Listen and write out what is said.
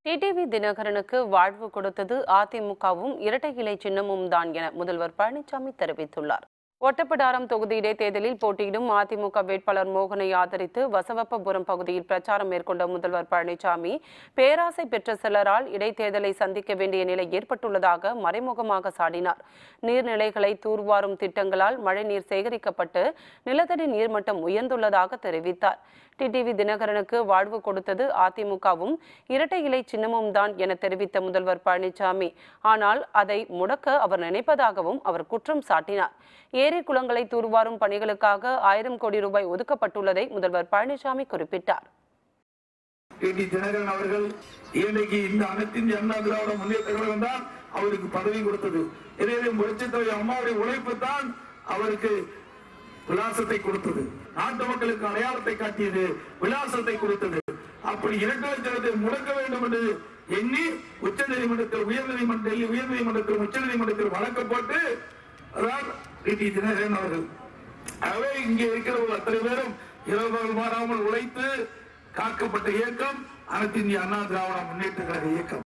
TTV தினகரனுக்கு வாழ்வு கொடுத்தது அதிமுகவும் இரட்டை இலை சின்னமும் தான் என முதல்வர் பழனிசாமி தெரிவித்துள்ளார் ஒட்டப்பிடாரம் தொகுதி இடைத்தேர்தலில் போட்டியிடும் அதிமுக வேட்பாளர் மோகனை ஆதரித்து வசவப்பபுரம் பகுதியில் பிரச்சாரம் மேற்கொண்ட முதல்வர் பழனிசாமி பேராசை பெற்ற சிலரால் இடைத்தேர்தலை சந்திக்க வேண்டிய நிலை ஏற்பட்டுள்ளதாக மறைமுகமாக சாடினார் நீர்நிலைகளை தூர்வாரும் திட்டங்களால் மழைநீர் சேகரிக்கப்பட்டு நிலத்தடி நீர்மட்டம் உயர்ந்துள்ளதாக தெரிவித்தார் டிடிவி தினகரனுக்கு வாழ்வு கொடுத்தது அதிமுகவும் இரட்டை இலை சின்னமும் தான் என தெரிவித்த முதல்வர் பழனிசாமி ஆனால் அதை முடக்க அவர் நினைப்பதாகவும் அவர் குற்றம் சாட்டினார் ஏரி குளங்களை தூர்வாரும் பணிகளுக்காக ஆயிரம் கோடி ரூபாய் ஒதுக்கப்பட்டுள்ளதை முதல்வர் பழனிசாமி குறிப்பிட்டார் டி தினகரன் அவர்கள் இன்னைக்கு இந்த அனைத்து இந்திய அண்ணா திராவிட முன்னேற்ற கழகம் தான் அவருக்கு பதவி கொடுத்தது எனவே புரட்சித்தலை அம்மாவுடைய உழைப்பு தான் அவருக்கு விலாசத்தை கொடுத்தது நாட்டு மக்களுக்கு அடையாளத்தை காட்டியது விலாசத்தை கொடுத்தது அப்படி இரண்டு லட்சத்தை முடக்க வேண்டும் என்று எண்ணி உச்ச நீதிமன்றத்தில் உயர் நீதிமன்றத்தில் உயர் நீதிமன்றத்தில் உச்ச நீதிமன்றத்தில் வழக்கப்பட்டு அதான் டி தினகரன் அவர்கள் ஆகவே இங்கே இருக்கிறவர்கள் அத்தனை பேரும் இரவு மாறாமல் உழைத்து காக்கப்பட்ட இயக்கம் அனைத்து இந்திய அண்ணா திராவிட முன்னேற்ற கழக இயக்கம்